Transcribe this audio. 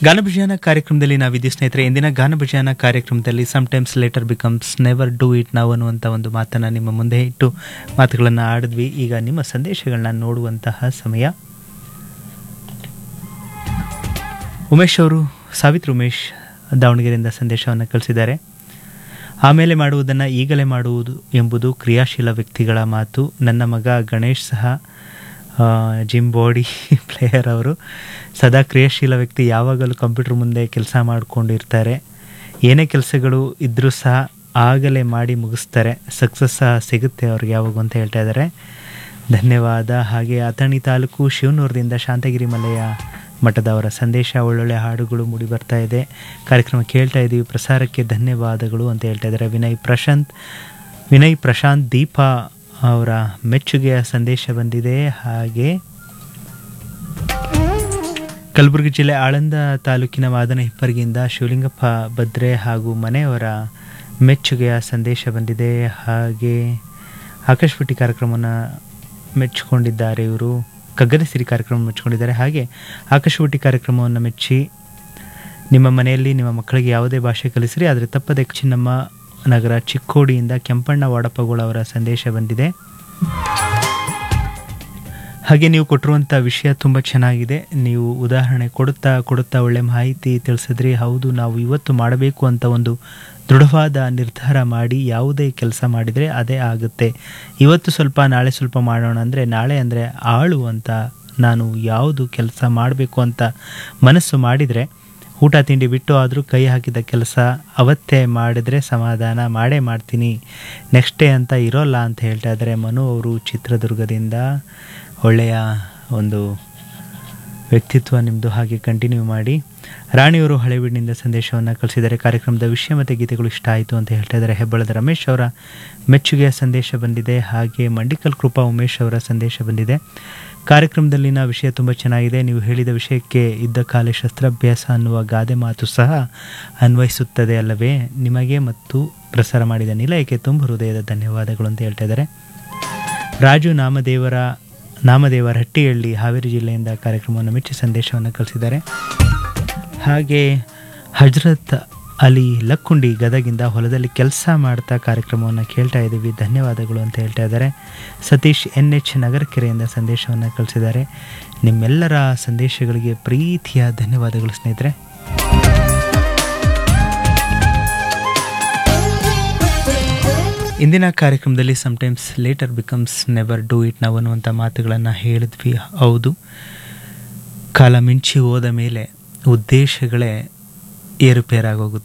ಗಾನಭಜಾನ ಕಾರ್ಯಕ್ರಮದಲ್ಲಿ ನಾವಿದ್ದೀವಿ ಸ್ನೇಹಿತರೆ ಇಂದಿನ ಗಾನಭಜಾನ ಕಾರ್ಯಕ್ರಮದಲ್ಲಿ sometimes later becomes never do it ನಾವು ಅನ್ನುವಂಥ ಒಂದು ಮಾತನ್ನು ನಿಮ್ಮ ಮುಂದೆ ಇಟ್ಟು ಮಾತುಗಳನ್ನು ಆಡಿದ್ವಿ ಈಗ ನಿಮ್ಮ ಸಂದೇಶಗಳನ್ನ ನೋಡುವಂತಹ ಸಮಯ ಉಮೇಶ್ ಅವರು ಸಾವಿತ್ರಿ ಉಮೇಶ್ ದಾವಣಗೆರೆಯಿಂದ ಸಂದೇಶವನ್ನು ಕಳಿಸಿದ್ದಾರೆ ಆಮೇಲೆ ಮಾಡುವುದನ್ನು ಈಗಲೇ ಮಾಡುವುದು ಎಂಬುದು ಕ್ರಿಯಾಶೀಲ ವ್ಯಕ್ತಿಗಳ ಮಾತು ನನ್ನ ಮಗ ಗಣೇಶ್ ಸಹ ಆ, ಜಿಮ್ ಬಾಡಿ ಪ್ಲೇಯರ್ ಅವರು ಸದಾ ಕ್ರಿಯಾಶೀಲ ವ್ಯಕ್ತಿ ಯಾವಾಗಲೂ ಕಂಪ್ಯೂಟರ್ ಮುಂದೆ ಕೆಲಸ ಮಾಡಿಕೊಂಡಿರ್ತಾರೆ ಏನೇ ಕೆಲಸಗಳು ಇದ್ದರೂ ಸಹ ಆಗಲೇ ಮಾಡಿ ಮುಗಿಸ್ತಾರೆ ಸಕ್ಸಸ್ ಸಹ ಸಿಗುತ್ತೆ ಅವ್ರಿಗೆ ಯಾವಾಗ ಅಂತ ಹೇಳ್ತಾ ಇದ್ದಾರೆ ಧನ್ಯವಾದ ಹಾಗೆ ಅಥಣಿ ತಾಲೂಕು ಶಿವನೂರದಿಂದ ಶಾಂತಗಿರಿ ಮಲೆಯ ಮಠದವರ ಸಂದೇಶ ಒಳ್ಳೊಳ್ಳೆ ಹಾಡುಗಳು ಮೂಡಿ ಬರ್ತಾ ಇದೆ ಕಾರ್ಯಕ್ರಮ ಕೇಳ್ತಾ ಇದ್ದೀವಿ ಪ್ರಸಾರಕ್ಕೆ ಧನ್ಯವಾದಗಳು ಅಂತ ಹೇಳ್ತಾ ಇದ್ದಾರೆ ವಿನಯ್ ಪ್ರಶಾಂತ್ ವಿನಯ್ ಪ್ರಶಾಂತ್ ದೀಪಾ ಅವರ ಮೆಚ್ಚುಗೆಯ ಸಂದೇಶ ಬಂದಿದೆ ಹಾಗೆ ಕಲಬುರಗಿ ಜಿಲ್ಲೆ ಆಳಂದ ತಾಲೂಕಿನ ವಾದನ ಹಿಪ್ಪರಿಗಿಂದ ಶಿವಲಿಂಗಪ್ಪ ಭದ್ರೆ ಹಾಗೂ ಮನೆಯವರ ಮೆಚ್ಚುಗೆಯ ಸಂದೇಶ ಬಂದಿದೆ ಹಾಗೆ ಆಕಾಶವಾಣಿ ಕಾರ್ಯಕ್ರಮವನ್ನು ಮೆಚ್ಚಿಕೊಂಡಿದ್ದಾರೆ ಇವರು ಕಗ್ಗದ ಸಿರಿ ಕಾರ್ಯಕ್ರಮ ಮೆಚ್ಚಿಕೊಂಡಿದ್ದಾರೆ ಹಾಗೆ ಆಕಾಶವಾಣಿ ಕಾರ್ಯಕ್ರಮವನ್ನು ಮೆಚ್ಚಿ ನಿಮ್ಮ ಮನೆಯಲ್ಲಿ ನಿಮ್ಮ ಮಕ್ಕಳಿಗೆ ಯಾವುದೇ ಭಾಷೆ ಕಲಿಸಿರಿ ಆದರೆ ತಪ್ಪದೆ ಚಿನ್ನಮ್ಮ ನಗರ ಚಿಕ್ಕೋಡಿಯಿಂದ ಕೆಂಪಣ್ಣ ವಾಡಪ್ಪಗೋಳ ಅವರ ಸಂದೇಶ ಬಂದಿದೆ ಹಾಗೆ ನೀವು ಕೊಟ್ಟಿರುವಂಥ ವಿಷಯ ತುಂಬ ಚೆನ್ನಾಗಿದೆ ನೀವು ಉದಾಹರಣೆ ಕೊಡುತ್ತಾ ಕೊಡುತ್ತಾ ಒಳ್ಳೆ ಮಾಹಿತಿ ತಿಳಿಸಿದ್ರಿ ಹೌದು ನಾವು ಇವತ್ತು ಮಾಡಬೇಕು ಅಂತ ಒಂದು ದೃಢವಾದ ನಿರ್ಧಾರ ಮಾಡಿ ಯಾವುದೇ ಕೆಲಸ ಮಾಡಿದರೆ ಅದೇ ಆಗುತ್ತೆ ಇವತ್ತು ಸ್ವಲ್ಪ ನಾಳೆ ಸ್ವಲ್ಪ ಮಾಡೋಣ ಅಂದರೆ ನಾಳೆ ಅಂದರೆ ಆಳು ಅಂತ ನಾನು ಯಾವುದು ಕೆಲಸ ಮಾಡಬೇಕು ಅಂತ ಮನಸ್ಸು ಮಾಡಿದರೆ ಊಟ ತಿಂಡಿ ಬಿಟ್ಟು ಆದರೂ ಕೈ ಹಾಕಿದ ಕೆಲಸ ಅವತ್ತೇ ಮಾಡಿದರೆ ಸಮಾಧಾನ ಮಾಡೇ ಮಾಡ್ತೀನಿ ನೆಕ್ಸ್ಟ್ ಡೇ ಅಂತ ಇರೋಲ್ಲ ಅಂತ ಹೇಳ್ತಾ ಇದ್ದಾರೆ ಮನು ಅವರು ಚಿತ್ರದುರ್ಗದಿಂದ ಒಳ್ಳೆಯ ಒಂದು ವ್ಯಕ್ತಿತ್ವ ನಿಮ್ಮದು ಹಾಗೆ ಕಂಟಿನ್ಯೂ ಮಾಡಿ ರಾಣಿಯವರು ಹಳೆಬೀಡಿನಿಂದ ಸಂದೇಶವನ್ನು ಕಳಿಸಿದ್ದಾರೆ ಕಾರ್ಯಕ್ರಮದ ವಿಷಯ ಮತ್ತು ಗೀತೆಗಳು ಇಷ್ಟ ಆಯಿತು ಅಂತ ಹೇಳ್ತಾ ಇದ್ದಾರೆ ಹೆಬ್ಬಳದ ರಮೇಶ್ ಅವರ ಮೆಚ್ಚುಗೆಯ ಸಂದೇಶ ಬಂದಿದೆ ಹಾಗೆ ಮಂಡಿಕಲ್ ಕೃಪಾ ಉಮೇಶ್ ಅವರ ಸಂದೇಶ ಬಂದಿದೆ ಕಾರ್ಯಕ್ರಮದಲ್ಲಿನ ವಿಷಯ ತುಂಬ ಚೆನ್ನಾಗಿದೆ ನೀವು ಹೇಳಿದ ವಿಷಯಕ್ಕೆ ಇದ್ದ ಕಾಲ ಶಸ್ತ್ರಾಭ್ಯಾಸ ಅನ್ನುವ ಗಾದೆ ಮಾತು ಸಹ ಅನ್ವಯಿಸುತ್ತದೆ ಅಲ್ಲವೇ ನಿಮಗೆ ಮತ್ತು ಪ್ರಸಾರ ಮಾಡಿದ ನಿಲಯಕ್ಕೆ ತುಂಬ ಹೃದಯದ ಧನ್ಯವಾದಗಳು ಅಂತ ಹೇಳ್ತಾ ಇದ್ದಾರೆ ರಾಜು ನಾಮದೇವರ ನಾಮದೇವರ ಹಟ್ಟಿಹಳ್ಳಿ ಹಾವೇರಿ ಜಿಲ್ಲೆಯಿಂದ ಕಾರ್ಯಕ್ರಮವನ್ನು ಮೆಚ್ಚಿ ಸಂದೇಶವನ್ನು ಕಳಿಸಿದ್ದಾರೆ ಹಾಗೆ ಹಜ್ರತ್ ಅಲಿ ಲಕ್ಕುಂಡಿ ಗದಗಿಂದ ಹೊಲದಲ್ಲಿ ಕೆಲಸ ಮಾಡ್ತಾ ಕಾರ್ಯಕ್ರಮವನ್ನು ಕೇಳ್ತಾ ಇದ್ದೀವಿ ಧನ್ಯವಾದಗಳು ಅಂತ ಹೇಳ್ತಾ ಇದ್ದಾರೆ ಸತೀಶ್ ಎನ್ ಎಚ್ ನಗರಕೆರೆಯಿಂದ ಸಂದೇಶವನ್ನು ಕಳಿಸಿದ್ದಾರೆ ನಿಮ್ಮೆಲ್ಲರ ಸಂದೇಶಗಳಿಗೆ ಪ್ರೀತಿಯ ಧನ್ಯವಾದಗಳು ಸ್ನೇಹಿತರೆ ಇಂದಿನ ಕಾರ್ಯಕ್ರಮದಲ್ಲಿ sometimes later becomes never do it ನಾವು ಅನ್ನುವಂಥ ಮಾತುಗಳನ್ನು ಹೇಳಿದ್ವಿ ಹೌದು ಕಾಲ ಮಿಂಚಿ ಹೋದ ಮೇಲೆ ಉದ್ದೇಶಗಳೇ ಏರುಪೇರಾಗೋಗುತ್ತೆ